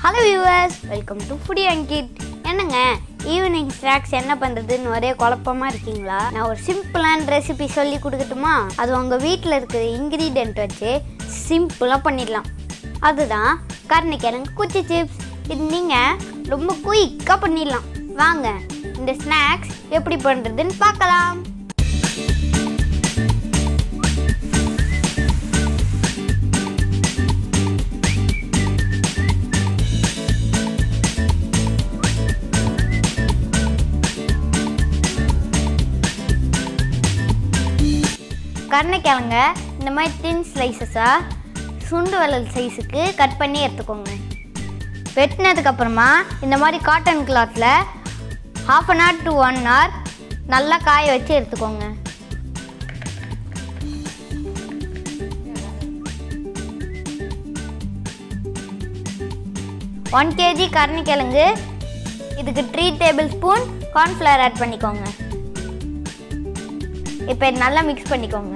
hello viewers welcome to foodie Ankit என்னங்க evening snacks என்ன பண்ணுறதுன்னு ஒரே குழப்பமா இருக்கீங்களா நான் ஒரு சிம்பிளான ரெசிபி சொல்லி கொடுக்கட்டுமா அது உங்கள் வீட்டில் இருக்கிற இன்க்ரீடியன்ட் வச்சு சிம்பிளாக பண்ணிடலாம் அதுதான் கருணைக்கிழங்கு குச்சி சிப்ஸ் இது நீங்கள் ரொம்ப குயிக்காக பண்ணிடலாம் வாங்க இந்த ஸ்நாக்ஸ் எப்படி பண்ணுறதுன்னு பார்க்கலாம் கருணைக்கிழங்க இந்த மாதிரி தின் ஸ்லைசஸாக சுண்டு விரல் சைஸுக்கு கட் பண்ணி எடுத்துக்கோங்க வெட்டினதுக்கப்புறமா இந்த மாதிரி காட்டன் கிளாத்தில் half an hour to one hour நல்லா காய வச்சு எடுத்துக்கோங்க ஒன் கேஜி கருணைக்கிழங்கு இதுக்கு three tablespoon cornflour add பண்ணிக்கோங்க இப்போ இது நல்லா மிக்ஸ் பண்ணிக்கோங்க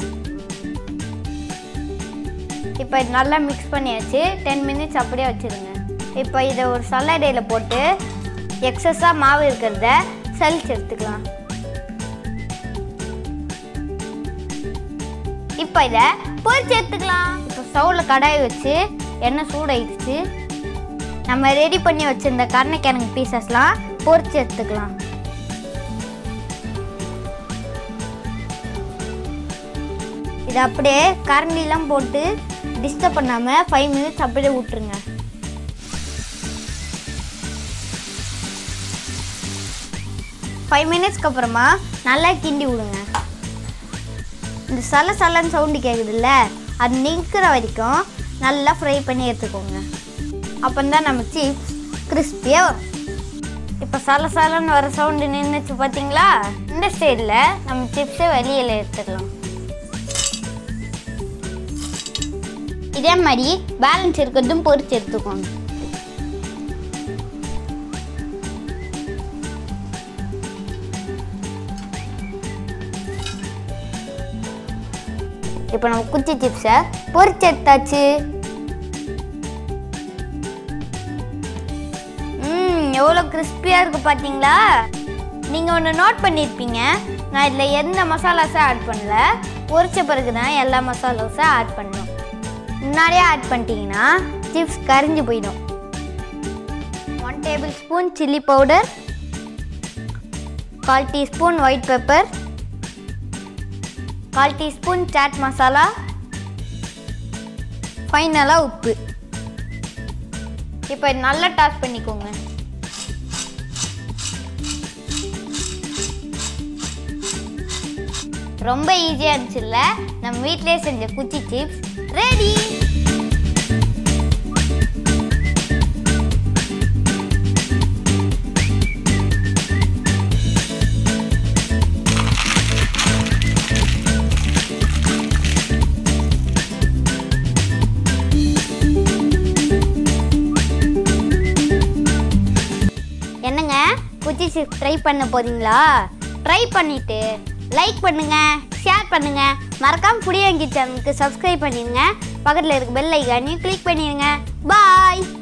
இப்போ இது நல்லா மிக்ஸ் பண்ணியாச்சு டென் மினிட்ஸ் அப்படியே வச்சுருங்க இப்போ இதை ஒரு சல்லடையில் போட்டு எக்ஸஸாக மாவு இருக்கிறத சலிச்சு எடுத்துக்கலாம் இப்போ இதை பொரிச்சு எடுத்துக்கலாம் இப்போ ஸ்டவ்வில் கடாய் வச்சு எண்ணெய் சூடாயிடுச்சு நம்ம ரெடி பண்ணி வச்சிருந்த கருணைக்கிழங்கு பீசஸ்லாம் பொரிச்சு எடுத்துக்கலாம் இதை அப்படியே கரண்டிலாம் போட்டு டிஸ்டர்ப் பண்ணாமல் ஃபைவ் மினிட்ஸ் அப்படியே விட்டுருங்க ஃபைவ் மினிட்ஸ்க்கு அப்புறமா நல்லா கிண்டி விடுங்க இந்த சல சலன்னு சவுண்டு கேட்குதுல்ல அது நிற்கிற வரைக்கும் நல்லா ஃப்ரை பண்ணி எடுத்துக்கோங்க அப்போ தான் நம்ம சிப்ஸ் கிறிஸ்பியாக வரும் இப்போ சல சலன்னு வர சவுண்டு நின்றுச்சு பார்த்தீங்களா இந்த ஸ்டைலில் நம்ம சிப்ஸை வெளியில் எடுத்துடலாம் இதே மாதிரி பேலன்ஸ் இருக்கிறதும் பொரிச்சு எடுத்துக்கோங்க இப்போ நம்ம குச்சி சிப்ஸை பொரிச்சு எடுத்தாச்சு ம் எவ்வளோ கிறிஸ்பியாக இருக்கு பார்த்தீங்களா நீங்கள் ஒன்று நோட் பண்ணியிருப்பீங்க நான் இதில் எந்த மசாலாஸும் ஆட் பண்ணல பொரிச்ச பிறகு தான் எல்லா மசாலாஸும் ஆட் பண்ணணும் முன்னாடியே ஆட் பண்ணிட்டீங்கன்னா சிப்ஸ் கரிஞ்சு போயிடும் one tablespoon chilli powder கால் டீஸ்பூன் ஒயிட் பெப்பர் கால் டீஸ்பூன் சாட் மசாலா ஃபைனலாக உப்பு இப்போ இது நல்லா டாஸ் பண்ணிக்கோங்க ரொம்ப ஈஸியாக இருந்துச்சுல்ல நம்ம வீட்டிலே செஞ்ச குச்சி சிப்ஸ் ரெடி என்னங்க குச்சி சிப்ஸ் ட்ரை பண்ண போறீங்களா ட்ரை பண்ணிட்டு லைக் பண்ணுங்க ஷேர் பண்ணுங்க மறக்காம புடியங்கி சேனலுக்கு சப்ஸ்கிரைப் பண்ணிடுங்க பக்கத்தில் இருக்க பெல் ஐக்கானையும் கிளிக் பண்ணிடுங்க பாய்